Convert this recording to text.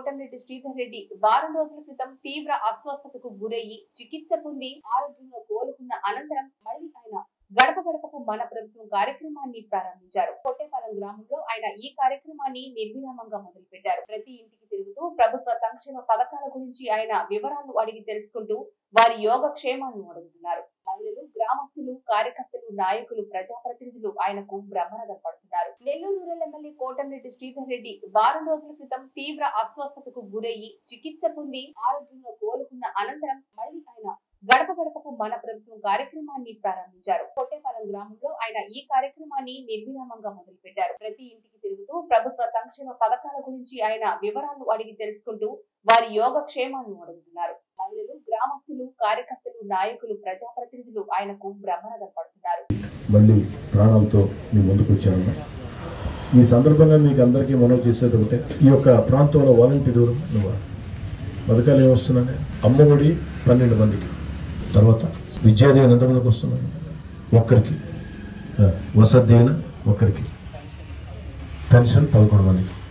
కోటమిరెడ్డి శ్రీధర్ రెడ్డి వారం రోజుల క్రితం తీవ్ర అస్వస్థతకు గురయ్యి చికిత్స పొంది ఆరోగ్యంగా కోలుకున్న అనంతరం మళ్ళీ ఆయన గడప గడపకు మన ప్రభుత్వం కార్యక్రమాన్ని ప్రారంభించారు కొట్టేపాలెం గ్రామంలో ఆయన ఈ కార్యక్రమాన్ని నిర్విరామంగా మొదలుపెట్టారు ప్రతి ఇంటికి తిరుగుతూ ప్రభుత్వ సంక్షేమ పథకాల గురించి ఆయన వివరాలు అడిగి తెలుసుకుంటూ వారి యోగక్షేమాలను అడుగుతున్నారు మహిళలు గ్రామస్తులు కార్యకర్తలు నాయకులు ప్రజాప్రతినిధులు ఆయనకు బ్రహ్మరథం పడుతున్నారు నెల్లూరు రూరల్ ఎమ్మెల్యే కోటమిరెడ్డి శ్రీధర్ రెడ్డి వారం రోజుల క్రితం తీవ్ర అస్వస్థతకు గురయ్యి చికిత్స పొంది ఆరోగ్యంగా కోలుకున్న అనంతరం మళ్ళీ ఆయన గడప గడపకు మన ప్రభుత్వం కార్యక్రమాన్ని ప్రారంభించారు కొట్టేపాలెం గ్రామంలో ఆయన ఈ కార్యక్రమాన్ని నిర్విరామంగా మొదలుపెట్టారు ప్రతి ఇంటికి తిరుగుతూ ప్రభుత్వ సంక్షేమ పథకాల గురించి ఆయన వివరాలు అడిగి తెలుసుకుంటూ వారి యోగక్షేమాలను అడుగుతున్నారు మహిళలు గ్రామస్తులు కార్యకర్తలు నాయకులు ప్రజాప్రతినిధులు ఆయనకు బ్రహ్మరథం పడుతున్నారు మళ్ళీ ప్రాణాలతో మీ ముందుకు వచ్చాను ఈ సందర్భంగా మీకు అందరికీ మనవి చేసేది ఒకటే ఈ యొక్క ప్రాంతంలో వాలంటీర్ ఎవరు? నువ్వు పథకాలు ఏమొస్తున్నాయి అమ్మఒడి పన్నెండు మందికి తర్వాత విద్యాదీవన ఎంతమందికి వస్తున్నాయి ఒక్కరికి ఆ, వసతి దీవెన ఒక్కరికి పెన్షన్ పదకొండు మందికి